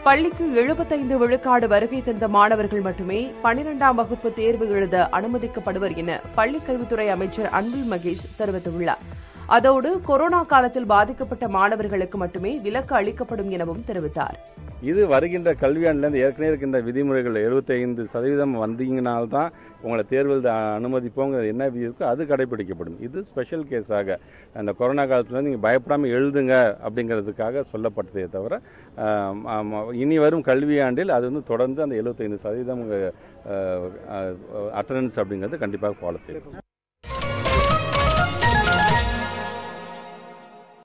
பள்ளிக்கு எழுபத்தைந்து விழுக்காடு வருகை தந்த மாணவர்கள் மட்டுமே பனிரெண்டாம் வகுப்பு தேர்வு எழுத அனுமதிக்கப்படுவர் என பள்ளிக்கல்வித்துறை அமைச்சர் அன்பில் மகேஷ் தெரிவித்துள்ளார் அதோடு கொரோனா காலத்தில் பாதிக்கப்பட்ட மாணவர்களுக்கு மட்டுமே விலக்கு அளிக்கப்படும் எனவும் தெரிவித்தார் இது வருகின்ற கல்வியாண்டிலேருந்து ஏற்கனவே இருக்கின்ற விதிமுறைகள் 75% சதவீதம் வந்தீங்கனால்தான் உங்களை தேர்வில் அனுமதிப்போங்கிறது என்ன விதி இருக்கோ அது கடைபிடிக்கப்படும் இது ஸ்பெஷல் கேஸாக அந்த கொரோனா காலத்தில் நீங்கள் பயப்படாமல் எழுதுங்க அப்படிங்கிறதுக்காக சொல்லப்பட்டதே தவிர ஆம், ஆம், இனி வரும் கல்வியாண்டில் அது வந்து தொடர்ந்து அந்த 75% சதவீதம் அட்டண்டன்ஸ் அப்படிங்கிறது கண்டிப்பாக ஃபாலோ செய்யும்